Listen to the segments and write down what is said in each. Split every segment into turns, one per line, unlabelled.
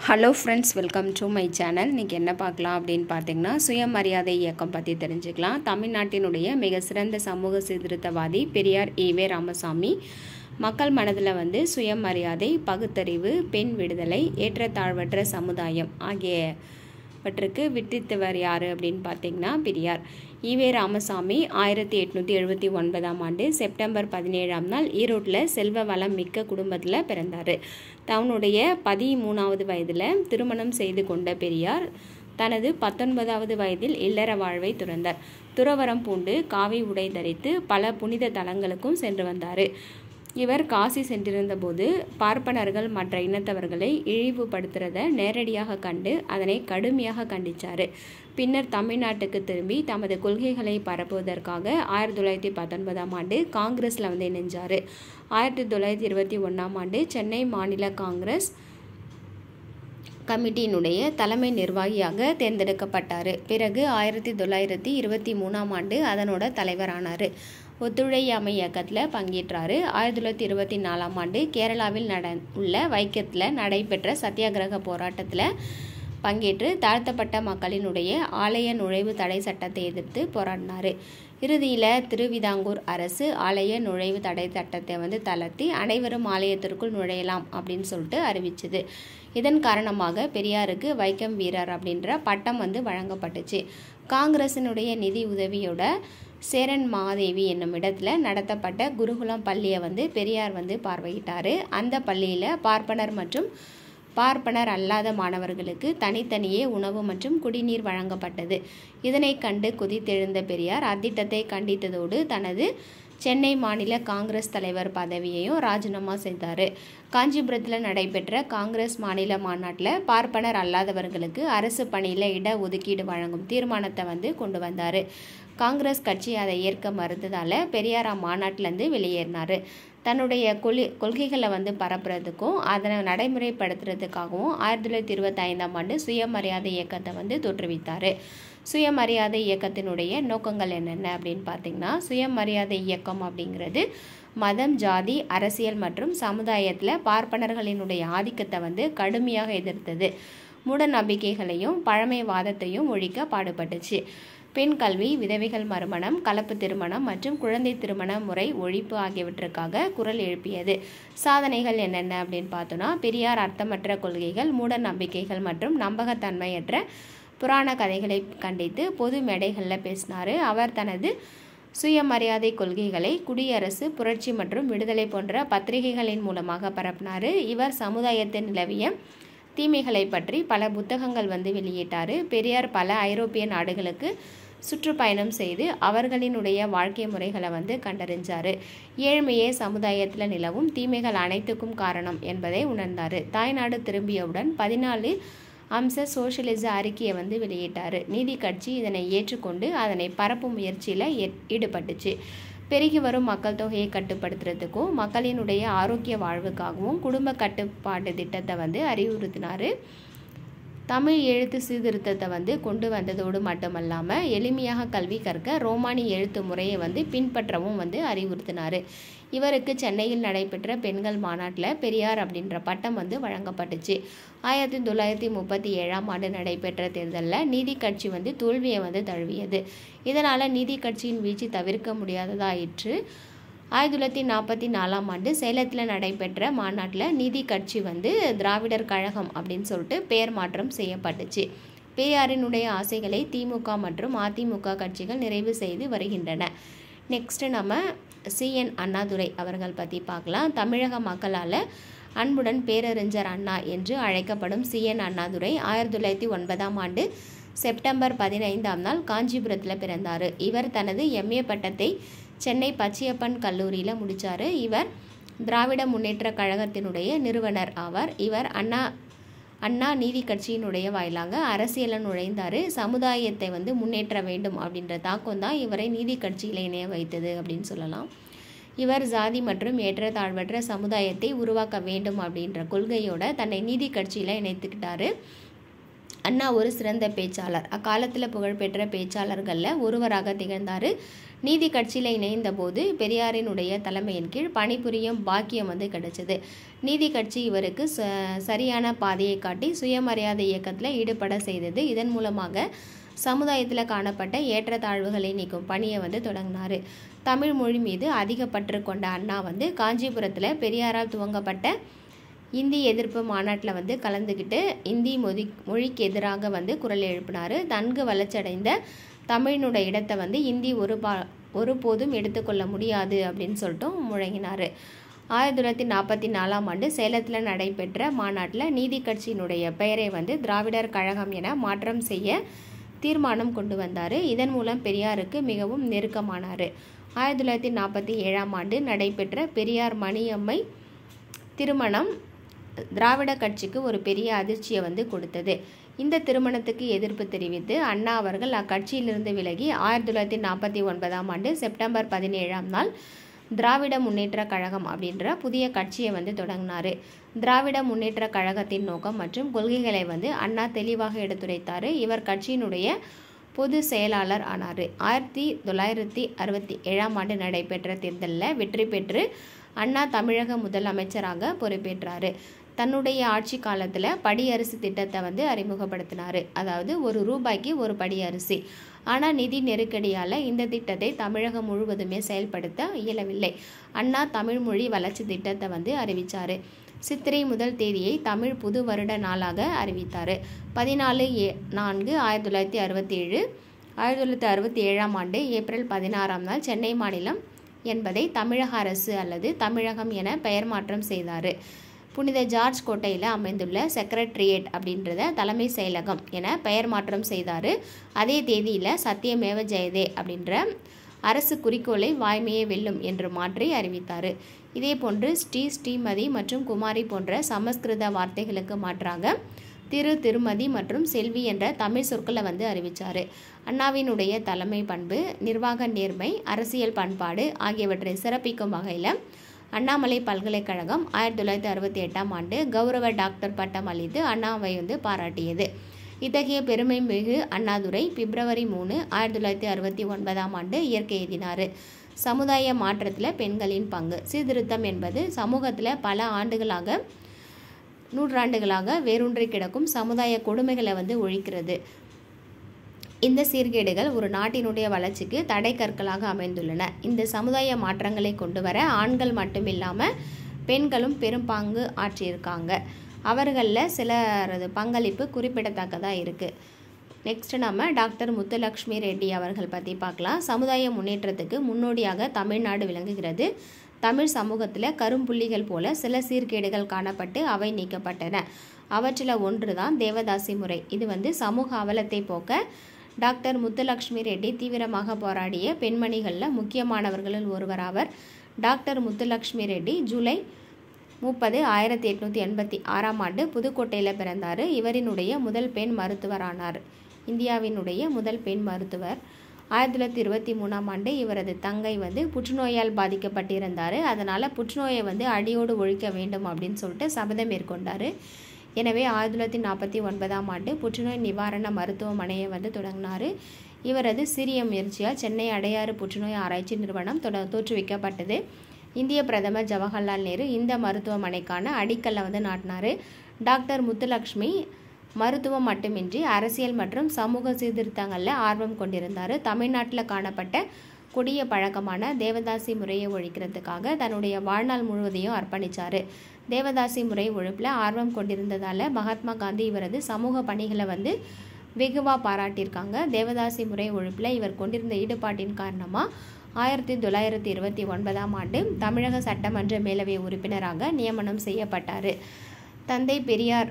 hello friends welcome to my channel இன்றைக்கி என்ன பார்க்கலாம் அப்படின்னு பார்த்தீங்கன்னா சுயமரியாதை இயக்கம் பற்றி தெரிஞ்சுக்கலாம் தமிழ்நாட்டினுடைய மிக சிறந்த சமூக சீர்திருத்தவாதி பெரியார் ஈவே ராமசாமி மக்கள் மனதில் வந்து சுயமரியாதை பகுத்தறிவு பெண் விடுதலை ஏற்றத்தாழ்வற்ற சமுதாயம் ஆகியவற்றுக்கு வித்தித்தவர் யார் அப்படின்னு பார்த்தீங்கன்னா பெரியார் ஈவே ராமசாமி ஆயிரத்தி எட்நூற்றி எழுபத்தி ஒன்பதாம் ஆண்டு செப்டம்பர் பதினேழாம் நாள் ஈரோட்டில் செல்வ வளம் மிக்க குடும்பத்தில் பிறந்தார் தன்னுடைய பதிமூணாவது வயதில் திருமணம் செய்து கொண்ட பெரியார் தனது பத்தொன்பதாவது வயதில் இல்லற வாழ்வை துறந்தார் துறவரம் பூண்டு காவி உடை தரித்து பல புனித தலங்களுக்கும் சென்று வந்தார் இவர் காசி சென்றிருந்த போது பார்ப்பனர்கள் மற்ற இனத்தவர்களை இழிவுபடுத்துறத நேரடியாக கண்டு அதனை கடுமையாக கண்டித்தார் பின்னர் தமிழ்நாட்டுக்கு திரும்பி தமது கொள்கைகளை பரப்புவதற்காக ஆயிரத்தி தொள்ளாயிரத்தி பத்தொன்பதாம் ஆண்டு காங்கிரஸில் வந்து இணைஞ்சார் ஆயிரத்தி தொள்ளாயிரத்தி இருபத்தி ஒன்றாம் ஆண்டு சென்னை மாநில காங்கிரஸ் கமிட்டியினுடைய தலைமை நிர்வாகியாக தேர்ந்தெடுக்கப்பட்டார் பிறகு ஆயிரத்தி தொள்ளாயிரத்தி இருபத்தி மூணாம் ஆண்டு அதனோட தலைவரானார் ஒத்துழையாமை இயக்கத்தில் பங்கேற்றார் ஆயிரத்தி தொள்ளாயிரத்தி இருபத்தி நாலாம் ஆண்டு கேரளாவில் நட உள்ள வைக்கத்தில் நடைபெற்ற சத்தியாகிரக போராட்டத்தில் பங்கேற்று தாழ்த்தப்பட்ட மக்களினுடைய ஆலய நுழைவு தடை சட்டத்தை எதிர்த்து போராடினார் இறுதியில் திருவிதாங்கூர் அரசு ஆலய நுழைவு தடை சட்டத்தை வந்து தளர்த்தி அனைவரும் ஆலயத்திற்குள் நுழையலாம் அப்படின்னு சொல்லிட்டு அறிவிச்சது இதன் காரணமாக பெரியாருக்கு வைக்கம் வீரர் அப்படின்ற பட்டம் வந்து வழங்கப்பட்டுச்சு காங்கிரசினுடைய நிதி உதவியோட சேரன் மாதேவி என்னும் இடத்துல நடத்தப்பட்ட குருகுலம் பள்ளியை வந்து பெரியார் வந்து பார்வையிட்டார் அந்த பள்ளியில் பார்ப்பனர் மற்றும் பார்ப்பனர் அல்லாத மாணவர்களுக்கு தனித்தனியே உணவு மற்றும் குடிநீர் வழங்கப்பட்டது இதனை கண்டு குதித்தெழுந்த பெரியார் அத்திட்டத்தை கண்டித்ததோடு தனது சென்னை மாநில காங்கிரஸ் தலைவர் பதவியையும் ராஜினாமா செய்தார் காஞ்சிபுரத்தில் நடைபெற்ற காங்கிரஸ் மாநில மாநாட்டில் பார்ப்பனர் அல்லாதவர்களுக்கு அரசு பணியில் இட ஒதுக்கீடு வழங்கும் தீர்மானத்தை வந்து கொண்டு வந்தார் காங்கிரஸ் கட்சி அதை ஏற்க மறுத்ததால் பெரியார் அம்மாநாட்டிலேருந்து வெளியேறினார் தன்னுடைய கொலி கொள்கைகளை வந்து பரப்புறதுக்கும் அதனை நடைமுறைப்படுத்துறதுக்காகவும் ஆயிரத்தி தொள்ளாயிரத்தி இருபத்தி ஐந்தாம் ஆண்டு சுயமரியாதை இயக்கத்தை வந்து தோற்றுவித்தார் சுயமரியாதை இயக்கத்தினுடைய நோக்கங்கள் என்னென்ன அப்படின்னு பார்த்தீங்கன்னா சுயமரியாதை இயக்கம் அப்படிங்கிறது மதம் ஜாதி அரசியல் மற்றும் சமுதாயத்தில் பார்ப்பனர்களினுடைய ஆதிக்கத்தை வந்து கடுமையாக எதிர்த்தது மூட நம்பிக்கைகளையும் பழமைவாதத்தையும் ஒழிக்க பாடுபட்டுச்சு பெண் கல்வி விதவைகள் மறுமணம் கலப்பு திருமணம் மற்றும் குழந்தை திருமண முறை ஒழிப்பு ஆகியவற்றுக்காக குரல் எழுப்பியது சாதனைகள் என்னென்ன அப்படின்னு பார்த்தோன்னா பெரியார் அர்த்தமற்ற கொள்கைகள் மூட நம்பிக்கைகள் மற்றும் நம்பகத்தன்மையற்ற புராண கதைகளை கண்டித்து பொது மேடைகளில் பேசினார் அவர் தனது சுயமரியாதை கொள்கைகளை குடியரசு புரட்சி மற்றும் விடுதலை போன்ற பத்திரிகைகளின் மூலமாக பரப்பினார் இவர் சமுதாயத்தில் நிலவிய தீமைகளை பற்றி பல புத்தகங்கள் வந்து வெளியிட்டார் பெரியார் பல ஐரோப்பிய நாடுகளுக்கு சுற்றுப்பயணம் செய்து அவர்களினுடைய வாழ்க்கை முறைகளை வந்து கண்டறிஞ்சார் ஏழ்மையே சமுதாயத்தில் நிலவும் தீமைகள் அனைத்துக்கும் காரணம் என்பதை உணர்ந்தார் தாய்நாடு திரும்பியவுடன் பதினாலு அம்ச சோசியலிச அறிக்கையை வந்து வெளியிட்டார் நீதி கட்சி இதனை ஏற்றுக்கொண்டு அதனை பரப்பும் முயற்சியில் ஈடுபட்டுச்சு பெருகி வரும் மக்கள் தொகையை கட்டுப்படுத்துறதுக்கும் மக்களினுடைய ஆரோக்கிய வாழ்வுக்காகவும் குடும்ப கட்டுப்பாட்டு திட்டத்தை வந்து அறிவுறுத்தினார் தமிழ் எழுத்து சீர்திருத்தத்தை வந்து கொண்டு வந்ததோடு மட்டுமல்லாமல் எளிமையாக கல்வி கற்க ரோமானி எழுத்து முறையை வந்து பின்பற்றவும் வந்து அறிவுறுத்தினார் இவருக்கு சென்னையில் நடைபெற்ற பெண்கள் மாநாட்டில் பெரியார் அப்படின்ற பட்டம் வந்து வழங்கப்பட்டுச்சு ஆயிரத்தி தொள்ளாயிரத்தி முப்பத்தி ஏழாம் ஆண்டு நடைபெற்ற தேர்தலில் நீதி கட்சி வந்து தோல்வியை வந்து தழுவியது இதனால் நீதி கட்சியின் வீழ்ச்சி தவிர்க்க முடியாததாயிற்று ஆயிரத்தி தொள்ளாயிரத்தி நாற்பத்தி நாலாம் ஆண்டு சேலத்தில் நடைபெற்ற மாநாட்டில் நீதி கட்சி வந்து திராவிடர் கழகம் அப்படின்னு சொல்லிட்டு பெயர் மாற்றம் செய்யப்பட்டுச்சு பெரியாரினுடைய ஆசைகளை திமுக மற்றும் அதிமுக கட்சிகள் நிறைவு செய்து வருகின்றன நெக்ஸ்ட்டு நம்ம சிஎன் அண்ணாதுரை அவர்கள் பற்றி பார்க்கலாம் தமிழக மக்களால் அன்புடன் பேரறிஞர் அண்ணா என்று அழைக்கப்படும் சிஎன் அண்ணாதுரை ஆயிரத்தி தொள்ளாயிரத்தி ஒன்பதாம் ஆண்டு செப்டம்பர் பதினைந்தாம் நாள் காஞ்சிபுரத்தில் பிறந்தார் இவர் தனது எம்ஏ பட்டத்தை சென்னை பச்சையப்பன் கல்லூரியில் முடித்தார் இவர் திராவிட முன்னேற்ற கழகத்தினுடைய நிறுவனர் ஆவார் இவர் அண்ணா அண்ணா நீதி கட்சியினுடைய வாயிலாக அரசியலில் நுழைந்தார் சமுதாயத்தை வந்து முன்னேற்ற வேண்டும் அப்படின்ற தாக்கம் தான் இவரை நீதி கட்சியில் இணைய வைத்தது அப்படின்னு சொல்லலாம் இவர் ஜாதி மற்றும் ஏற்றத்தாழ்வற்ற சமுதாயத்தை உருவாக்க வேண்டும் அப்படின்ற கொள்கையோட தன்னை நீதி கட்சியில் இணைத்துக்கிட்டாரு அண்ணா ஒரு சிறந்த பேச்சாளர் அக்காலத்தில் புகழ்பெற்ற பேச்சாளர்களில் ஒருவராக திகழ்ந்தார் நீதி கட்சியில் இணைந்த போது பெரியாரினுடைய தலைமையின் கீழ் பணிபுரியும் பாக்கியம் வந்து கிடைச்சது நீதி கட்சி இவருக்கு ச சரியான பாதையை காட்டி சுயமரியாதை இயக்கத்தில் ஈடுபட செய்தது இதன் மூலமாக சமுதாயத்தில் காணப்பட்ட ஏற்றத்தாழ்வுகளை நீக்கும் பணியை வந்து தொடங்கினார் தமிழ் மொழி மீது அதிக பற்று கொண்ட அண்ணா வந்து காஞ்சிபுரத்தில் பெரியாரால் துவங்கப்பட்ட இந்தி எதிர்ப்பு மாநாட்டில் வந்து கலந்துக்கிட்டு இந்தி மொழி மொழிக்கு எதிராக வந்து குரல் எழுப்பினார் நன்கு வளர்ச்சியடைந்த தமிழினோட இடத்தை வந்து இந்தி ஒரு பா ஒருபோதும் எடுத்துக்கொள்ள முடியாது அப்படின்னு சொல்லிட்டு முழங்கினார் ஆயிரத்தி தொள்ளாயிரத்தி நாற்பத்தி நாலாம் ஆண்டு சேலத்தில் நடைபெற்ற மாநாட்டில் நீதி கட்சியினுடைய பெயரை வந்து திராவிடர் கழகம் என மாற்றம் செய்ய தீர்மானம் கொண்டு வந்தார் இதன் மூலம் பெரியாருக்கு மிகவும் நெருக்கமானார் ஆயிரத்தி தொள்ளாயிரத்தி நாற்பத்தி ஏழாம் ஆண்டு நடைபெற்ற பெரியார் மணியம்மை திருமணம் திராவிட கட்சிக்கு ஒரு பெரிய அதிர்ச்சியை வந்து கொடுத்தது இந்த திருமணத்துக்கு எதிர்ப்பு தெரிவித்து அண்ணா அவர்கள் அக்கட்சியிலிருந்து விலகி ஆயிரத்தி தொள்ளாயிரத்தி நாற்பத்தி ஒன்பதாம் ஆண்டு செப்டம்பர் பதினேழாம் நாள் திராவிட முன்னேற்ற கழகம் அப்படின்ற புதிய கட்சியை வந்து தொடங்கினார் திராவிட முன்னேற்ற கழகத்தின் நோக்கம் மற்றும் கொள்கைகளை வந்து அண்ணா தெளிவாக எடுத்துரைத்தார் இவர் கட்சியினுடைய பொது செயலாளர் ஆனார் ஆயிரத்தி தொள்ளாயிரத்தி அறுபத்தி ஏழாம் ஆண்டு நடைபெற்ற தேர்தலில் வெற்றி பெற்று அண்ணா தமிழக முதலமைச்சராக பொறுப்பேற்றார் தன்னுடைய ஆட்சி காலத்தில் படி அரிசி திட்டத்தை வந்து அறிமுகப்படுத்தினார் அதாவது ஒரு ரூபாய்க்கு ஒரு படி அரிசி ஆனால் நிதி நெருக்கடியால் இந்த திட்டத்தை தமிழகம் முழுவதுமே செயல்படுத்த இயலவில்லை அண்ணா தமிழ் மொழி வளர்ச்சி திட்டத்தை வந்து அறிவித்தார் சித்திரை முதல் தேதியை தமிழ் புது வருட நாளாக அறிவித்தார் பதினாலு ஏ நான்கு ஆயிரத்தி தொள்ளாயிரத்தி அறுபத்தி ஏழு ஆயிரத்தி தொள்ளாயிரத்தி அறுபத்தி ஏழாம் ஆண்டு ஏப்ரல் பதினாறாம் நாள் சென்னை மாநிலம் என்பதை தமிழக அரசு அல்லது தமிழகம் என பெயர் மாற்றம் செய்தார் புனித ஜார்ஜ் கோட்டையில் அமைந்துள்ள செக்ரட்டரியேட் அப்படின்றத தலைமை செயலகம் என பெயர் மாற்றம் செய்தார் அதே தேதியில் சத்தியமேவ ஜெயதே அப்படின்ற அரசு குறிக்கோளை வாய்மையே வெல்லும் என்று மாற்றி அறிவித்தார் இதே போன்று ஸ்ரீ ஸ்ரீமதி மற்றும் குமாரி போன்ற சமஸ்கிருத வார்த்தைகளுக்கு மாற்றாக திரு திருமதி மற்றும் செல்வி என்ற தமிழ் சொற்களை வந்து அறிவித்தார் அண்ணாவினுடைய தலைமை பண்பு நிர்வாக நேர்மை அரசியல் பண்பாடு ஆகியவற்றை சிறப்பிக்கும் வகையில் அண்ணாமலை பல்கலைக்கழகம் ஆயிரத்தி தொள்ளாயிரத்தி அறுபத்தி எட்டாம் ஆண்டு கௌரவ டாக்டர் பட்டம் அளித்து அண்ணாவை வந்து பாராட்டியது இத்தகைய பெருமை மிகு அண்ணாதுரை பிப்ரவரி மூணு ஆயிரத்தி தொள்ளாயிரத்தி அறுபத்தி ஒன்பதாம் ஆண்டு இயற்கை எழுதினார் சமுதாய மாற்றத்தில் பெண்களின் பங்கு சீர்திருத்தம் என்பது சமூகத்தில் பல ஆண்டுகளாக நூற்றாண்டுகளாக வேரூன்றி கிடக்கும் சமுதாய கொடுமைகளை வந்து ஒழிக்கிறது இந்த சீர்கேடுகள் ஒரு நாட்டினுடைய வளர்ச்சிக்கு தடை கற்களாக அமைந்துள்ளன இந்த சமுதாய மாற்றங்களை கொண்டு வர ஆண்கள் மட்டுமில்லாமல் பெண்களும் பெரும் பங்கு ஆற்றியிருக்காங்க அவர்களில் சிலரது பங்களிப்பு குறிப்பிடத்தக்கதாக இருக்குது நெக்ஸ்ட் நம்ம டாக்டர் முத்துலக்ஷ்மி ரெட்டி அவர்கள் பற்றி பார்க்கலாம் சமுதாய முன்னேற்றத்துக்கு முன்னோடியாக தமிழ்நாடு விளங்குகிறது தமிழ் சமூகத்தில் கரும்புள்ளிகள் போல சில சீர்கேடுகள் காணப்பட்டு அவை நீக்கப்பட்டன அவற்றில் ஒன்று தான் தேவதாசி முறை இது வந்து சமூக அவலத்தை போக்க டாக்டர் முத்துலக்ஷ்மி ரெட்டி தீவிரமாக போராடிய பெண்மணிகளில் முக்கியமானவர்களில் ஒருவராவர் டாக்டர் முத்துலக்ஷ்மி ரெட்டி ஜூலை முப்பது ஆயிரத்தி எட்நூற்றி எண்பத்தி ஆறாம் ஆண்டு புதுக்கோட்டையில் பிறந்தார் இவரினுடைய முதல் பெண் மருத்துவரானார் இந்தியாவினுடைய முதல் பெண் மருத்துவர் ஆயிரத்தி தொள்ளாயிரத்தி இருபத்தி மூணாம் ஆண்டு இவரது தங்கை வந்து புற்றுநோயால் பாதிக்கப்பட்டிருந்தார் அதனால் புற்றுநோயை வந்து அடியோடு ஒழிக்க வேண்டும் அப்படின்னு சொல்லிட்டு சபதம் மேற்கொண்டார் எனவே ஆயிரத்தி தொள்ளாயிரத்தி நாற்பத்தி ஒன்பதாம் ஆண்டு புற்றுநோய் நிவாரண மருத்துவமனையை வந்து தொடங்கினார் இவரது சிறிய முயற்சியால் சென்னை அடையாறு புற்றுநோய் ஆராய்ச்சி நிறுவனம் தொட தோற்றுவிக்கப்பட்டது இந்திய பிரதமர் ஜவஹர்லால் நேரு இந்த மருத்துவமனைக்கான அடிக்கல்லை வந்து நாட்டினார் டாக்டர் முத்துலக்ஷ்மி மருத்துவம் மட்டுமின்றி அரசியல் மற்றும் சமூக சீர்திருத்தங்களில் ஆர்வம் கொண்டிருந்தார் தமிழ்நாட்டில் காணப்பட்ட கொடிய பழக்கமான தேவதாசி முறையை ஒழிக்கிறதுக்காக தன்னுடைய வாழ்நாள் முழுவதையும் அர்ப்பணித்தார் தேவதாசி முறை ஒழிப்பில் ஆர்வம் கொண்டிருந்ததால் மகாத்மா காந்தி இவரது சமூக பணிகளை வந்து வெகுவாக பாராட்டியிருக்காங்க தேவதாசி முறை ஒழிப்பில் இவர் கொண்டிருந்த ஈடுபாட்டின் காரணமாக ஆயிரத்தி தொள்ளாயிரத்தி இருபத்தி ஒன்பதாம் ஆண்டு தமிழக சட்டமன்ற மேலவை உறுப்பினராக நியமனம் செய்யப்பட்டார் தந்தை பெரியார்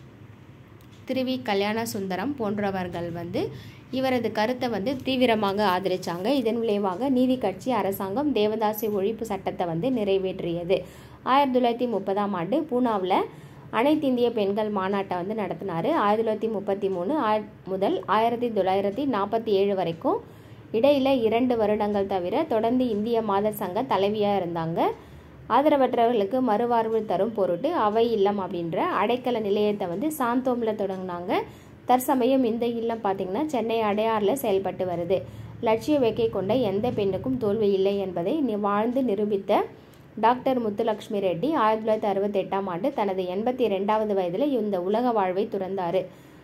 திருவி கல்யாண சுந்தரம் போன்றவர்கள் வந்து இவரது கருத்தை வந்து தீவிரமாக ஆதரித்தாங்க இதன் விளைவாக நீதி கட்சி அரசாங்கம் தேவதாசி ஒழிப்பு சட்டத்தை வந்து நிறைவேற்றியது ஆயிரத்தி தொள்ளாயிரத்தி முப்பதாம் ஆண்டு பூனாவில் அனைத்து இந்திய பெண்கள் மாநாட்டை வந்து நடத்தினார் ஆயிரத்தி தொள்ளாயிரத்தி முப்பத்தி மூணு ஆய முதல் ஆயிரத்தி தொள்ளாயிரத்தி நாற்பத்தி ஏழு வரைக்கும் இடையில் இரண்டு வருடங்கள் தவிர தொடர்ந்து இந்திய மாதர் சங்க தலைவியாக இருந்தாங்க ஆதரவற்றவர்களுக்கு மறுவாழ்வு தரும் பொருட்டு அவை இல்லம் அப்படின்ற அடைக்கல நிலையத்தை வந்து சாந்தோமில் தொடங்கினாங்க தற்சமயம் இந்த இல்லம் பார்த்திங்கன்னா சென்னை அடையாறில் செயல்பட்டு வருது லட்சிய வேக்கை கொண்ட எந்த பெண்ணுக்கும் தோல்வி இல்லை என்பதை நி- வாழ்ந்து நிரூபித்த டாக்டர் முத்துலட்சுமி ரெட்டி ஆயிரத்தி தொள்ளாயிரத்தி அறுபத்தெட்டாம் ஆண்டு தனது எண்பத்தி ரெண்டாவது வயதில் இந்த உலக வாழ்வை துறந்தார்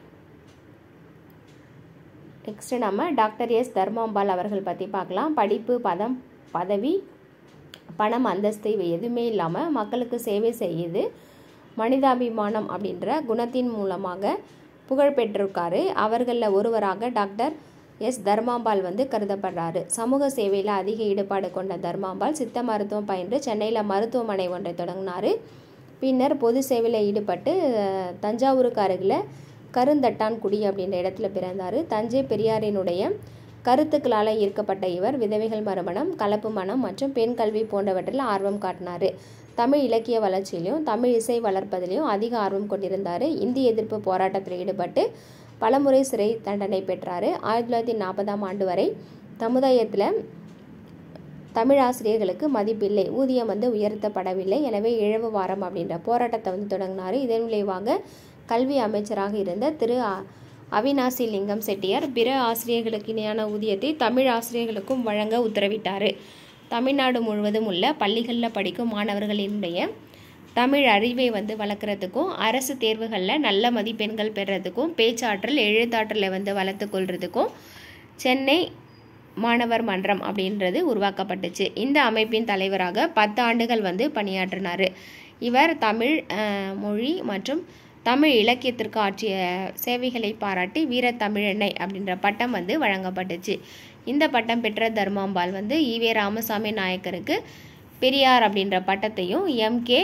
நெக்ஸ்ட் நம்ம டாக்டர் எஸ் தர்மாம்பாள் அவர்கள் பற்றி பார்க்கலாம் படிப்பு பதம் பதவி பணம் அந்தஸ்து இவை எதுவுமே இல்லாமல் மக்களுக்கு சேவை செய்யுது மனிதாபிமானம் அப்படின்ற குணத்தின் மூலமாக புகழ் பெற்றிருக்காரு அவர்களில் ஒருவராக டாக்டர் எஸ் தர்மாம்பாள் வந்து கருதப்படுறாரு சமூக சேவையில் அதிக ஈடுபாடு கொண்ட தர்மாம்பாள் சித்த மருத்துவம் பயின்று சென்னையில் மருத்துவமனை ஒன்றை தொடங்கினார் பின்னர் பொது சேவையில் ஈடுபட்டு அஹ், தஞ்சாவூருக்கு அருகில் கருந்தட்டான்குடி அப்படின்ற இடத்துல பிறந்தார் தஞ்சை பெரியாரினுடைய கருத்துக்களால் ஈர்க்கப்பட்ட இவர் விதவைகள் மறுமணம் கலப்பு மனம் மற்றும் பெண் கல்வி போன்றவற்றில் ஆர்வம் காட்டினார் தமிழ் இலக்கிய வளர்ச்சியிலையும் தமிழ் இசை வளர்ப்பதிலையும் அதிக ஆர்வம் கொண்டிருந்தார் இந்தி எதிர்ப்பு போராட்டத்தில் ஈடுபட்டு பலமுறை சிறை தண்டனை பெற்றார் ஆயிரத்தி தொள்ளாயிரத்தி நாற்பதாம் ஆண்டு வரை சமுதாயத்தில் தமிழ் ஆசிரியர்களுக்கு மதிப்பில்லை ஊதியம் வந்து உயர்த்தப்படவில்லை எனவே இழவு வாரம் அப்படின்ற போராட்டத்தை வந்து தொடங்கினார் இதன் விளைவாக கல்வி அமைச்சராக இருந்த திரு அ- அவினாசி லிங்கம் செட்டியார் பிற ஆசிரியர்களுக்கு இணையான ஊதியத்தை தமிழ் ஆசிரியர்களுக்கும் வழங்க உத்தரவிட்டார் தமிழ்நாடு முழுவதும் உள்ள பள்ளிகளில் படிக்கும் மாணவர்களினுடைய தமிழ் அறிவை வந்து வளர்க்குறதுக்கும் அரசு தேர்வுகளில் நல்ல மதிப்பெண்கள் பெறதுக்கும் பேச்சாற்றல் எழுத்தாற்றலை வந்து வளர்த்து கொள்றதுக்கும் சென்னை மாணவர் மன்றம் அப்படின்றது உருவாக்கப்பட்டுச்சு இந்த அமைப்பின் தலைவராக பத்து ஆண்டுகள் வந்து பணியாற்றினார் இவர் தமிழ் அஹ், மொழி மற்றும் தமிழ் இலக்கியத்திற்கு ஆற்றிய சேவைகளை பாராட்டி வீரத்தமிழெண்ணை அப்படின்ற பட்டம் வந்து வழங்கப்பட்டுச்சு இந்த பட்டம் பெற்ற தர்மாம்பாள் வந்து ஈவே ராமசாமி நாயக்கருக்கு பெரியார் அப்படின்ற பட்டத்தையும் எம்கே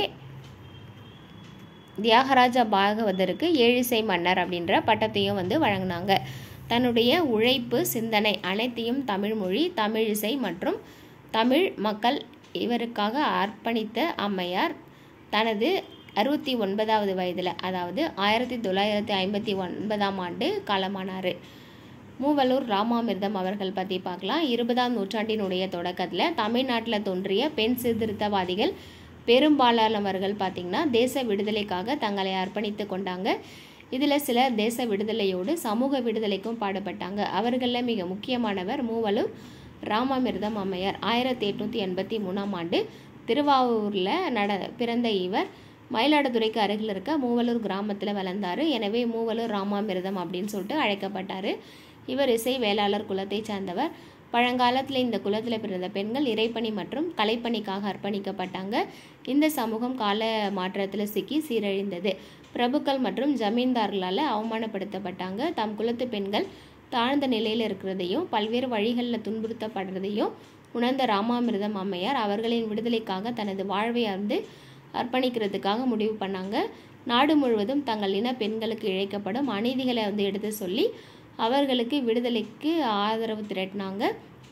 தியாகராஜ பாகவதருக்கு ஏழிசை மன்னர் அப்படின்ற பட்டத்தையும் வந்து வழங்கினாங்க தன்னுடைய உழைப்பு சிந்தனை அனைத்தையும் தமிழ் மொழி தமிழ் இசை மற்றும் தமிழ் மக்கள் இவருக்காக அர்ப்பணித்த அம்மையார் தனது அறுபத்தி ஒன்பதாவது வயதில் அதாவது ஆயிரத்தி தொள்ளாயிரத்தி ஐம்பத்தி ஒன்பதாம் ஆண்டு காலமானார் மூவலூர் ராமாமிர்தம் அவர்கள் பற்றி பார்க்கலாம் இருபதாம் நூற்றாண்டினுடைய தொடக்கத்தில் தமிழ்நாட்டில் தோன்றிய பெண் சீர்திருத்தவாதிகள் பெரும்பாலானவர்கள் பார்த்திங்கன்னா தேச விடுதலைக்காக தங்களை அர்ப்பணித்து கொண்டாங்க இதில் சில தேச விடுதலையோடு சமூக விடுதலைக்கும் பாடுபட்டாங்க அவர்களில் மிக முக்கியமானவர் மூவலூர் ராமாமிர்தம் அம்மையார் ஆயிரத்தி எட்நூற்றி எண்பத்தி மூணாம் ஆண்டு திருவாவூரில் நட பிறந்த இவர் மயிலாடுதுறைக்கு அருகில் இருக்க மூவலூர் கிராமத்தில் வளர்ந்தார் எனவே மூவலூர் ராமாமிர்தம் அப்படின்னு சொல்லிட்டு அழைக்கப்பட்டார் இவர் இசை வேளாளர் குலத்தைச் சார்ந்தவர் பழங்காலத்தில் இந்த குலத்தில் பிறந்த பெண்கள் இறைப்பணி மற்றும் கலைப்பணிக்காக அர்ப்பணிக்கப்பட்டாங்க இந்த சமூகம் கால மாற்றத்தில் சிக்கி சீரழிந்தது பிரபுக்கள் மற்றும் ஜமீன்தார்களால் அவமானப்படுத்தப்பட்டாங்க தம் குலத்து பெண்கள் தாழ்ந்த நிலையில் இருக்கிறதையும் பல்வேறு வழிகளில் துன்புறுத்தப்படுறதையும் உணர்ந்த ராமாமிர்தம் அம்மையார் அவர்களின் விடுதலைக்காக தனது வாழ்வை வந்து அர்ப்பணிக்கிறதுக்காக முடிவு பண்ணாங்க நாடு முழுவதும் தங்கள் இன பெண்களுக்கு இழைக்கப்படும் அநீதிகளை வந்து எடுத்து சொல்லி அவர்களுக்கு விடுதலைக்கு ஆதரவு திரட்டினாங்க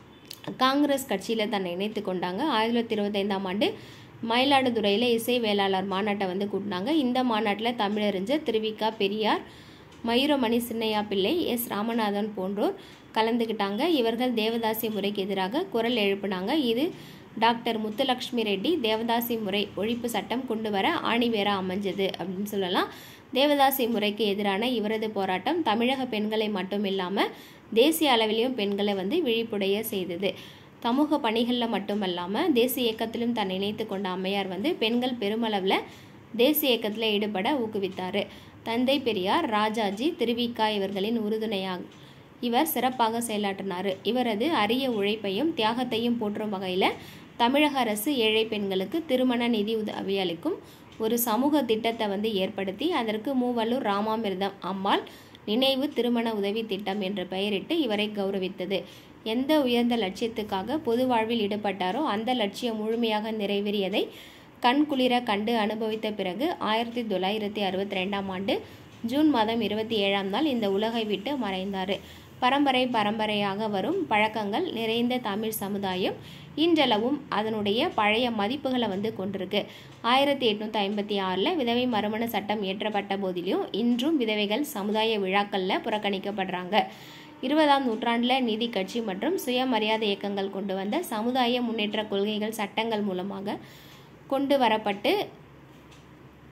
காங்கிரஸ் கட்சியில் தன்னை இணைத்து கொண்டாங்க ஆயிரத்தி தொள்ளாயிரத்தி இருபத்தைந்தாம் ஆண்டு மயிலாடுதுறையில் இசை வேளாளர் மாநாட்டை வந்து கூட்டினாங்க இந்த மாநாட்டில் தமிழறிஞர் திருவிக்கா பெரியார் மயூரமணி சின்னையா பிள்ளை எஸ் ராமநாதன் போன்றோர் கலந்துக்கிட்டாங்க இவர்கள் தேவதாசி முறைக்கு எதிராக குரல் எழுப்பினாங்க இது டாக்டர் முத்துலக்ஷ்மி ரெட்டி தேவதாசி முறை ஒழிப்பு சட்டம் கொண்டு வர ஆணிவேரா அமைஞ்சது அப்படின்னு சொல்லலாம் தேவதாசி முறைக்கு எதிரான இவரது போராட்டம் தமிழக பெண்களை மட்டும் இல்லாமல் தேசிய அளவிலையும் பெண்களை வந்து விழிப்புடைய செய்தது சமூக பணிகளில் மட்டுமல்லாமல் தேசிய இயக்கத்திலும் தன்னை இணைத்து கொண்ட அம்மையார் வந்து பெண்கள் பெருமளவில் தேசிய இயக்கத்தில் ஈடுபட ஊக்குவித்தார் தந்தை பெரியார் ராஜாஜி திருவிக்கா இவர்களின் உறுதுணையாக இவர் சிறப்பாக செயலாற்றினார் இவரது அரிய உழைப்பையும் தியாகத்தையும் போற்றும் வகையில் தமிழக அரசு ஏழை பெண்களுக்கு திருமண நிதி உதவி அளிக்கும் ஒரு சமூக திட்டத்தை வந்து ஏற்படுத்தி அதற்கு மூவலூர் ராமாமிர்தம் அம்மாள் நினைவு திருமண உதவி திட்டம் என்று பெயரிட்டு இவரை கௌரவித்தது எந்த உயர்ந்த லட்சியத்துக்காக பொது வாழ்வில் ஈடுபட்டாரோ அந்த லட்சியம் முழுமையாக நிறைவேறியதை கண்குளிர கண்டு அனுபவித்த பிறகு ஆயிரத்தி தொள்ளாயிரத்தி அறுபத்தி ரெண்டாம் ஆண்டு ஜூன் மாதம் இருபத்தி ஏழாம் நாள் இந்த உலகை விட்டு மறைந்தார் பரம்பரை பரம்பரையாக வரும் பழக்கங்கள் நிறைந்த தமிழ் சமுதாயம் இன்றளவும் அதனுடைய பழைய மதிப்புகளை வந்து கொண்டிருக்கு ஆயிரத்தி எட்நூற்றி ஐம்பத்தி ஆறில் விதவை மறுமண சட்டம் இயற்றப்பட்ட போதிலும் இன்றும் விதவைகள் சமுதாய விழாக்களில் புறக்கணிக்கப்படுறாங்க இருபதாம் நூற்றாண்டில் நீதி கட்சி மற்றும் சுயமரியாதை இயக்கங்கள் கொண்டு வந்த சமுதாய முன்னேற்ற கொள்கைகள் சட்டங்கள் மூலமாக கொண்டு வரப்பட்டு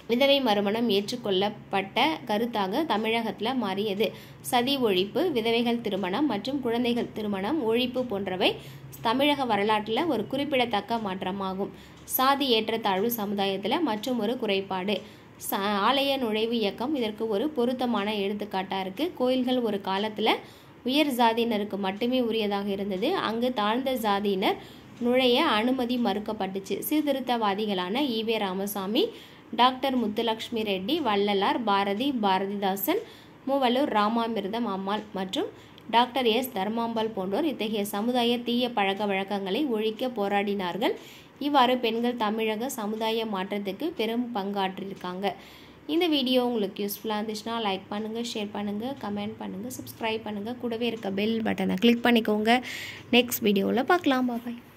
விதவை மறுமணம் ஏற்றுக்கொள்ளப்பட்ட கருத்தாக தமிழகத்தில் மாறியது சதி ஒழிப்பு விதவைகள் திருமணம் மற்றும் குழந்தைகள் திருமணம் ஒழிப்பு போன்றவை தமிழக வரலாற்றில் ஒரு குறிப்பிடத்தக்க மாற்றமாகும் சாதி ஏற்றத்தாழ்வு சமுதாயத்தில் மற்றும் ஒரு குறைபாடு ச ஆலய நுழைவு இயக்கம் இதற்கு ஒரு பொருத்தமான எடுத்துக்காட்டாக இருக்குது கோயில்கள் ஒரு காலத்தில் உயர் ஜாதியினருக்கு மட்டுமே உரியதாக இருந்தது அங்கு தாழ்ந்த ஜாதியினர் நுழைய அனுமதி மறுக்கப்பட்டுச்சு சீர்திருத்தவாதிகளான ஈவே ராமசாமி டாக்டர் முத்துலக்ஷ்மி ரெட்டி வள்ளலார் பாரதி பாரதிதாசன் மூவலூர் ராமாமிர்தம் அம்மாள் மற்றும் டாக்டர் எஸ் தர்மாம்பாள் போன்றோர் இத்தகைய சமுதாய தீய பழக்க வழக்கங்களை ஒழிக்க போராடினார்கள் இவ்வாறு பெண்கள் தமிழக சமுதாய மாற்றத்துக்கு பெரும் பங்காற்றியிருக்காங்க இந்த வீடியோ உங்களுக்கு யூஸ்ஃபுல்லாக இருந்துச்சுன்னா லைக் பண்ணுங்கள் ஷேர் பண்ணுங்கள் கமெண்ட் பண்ணுங்கள் சப்ஸ்கிரைப் பண்ணுங்கள் கூடவே இருக்க பெல் பட்டனை கிளிக் பண்ணிக்கோங்க நெக்ஸ்ட் வீடியோவில் பார்க்கலாம் பாய்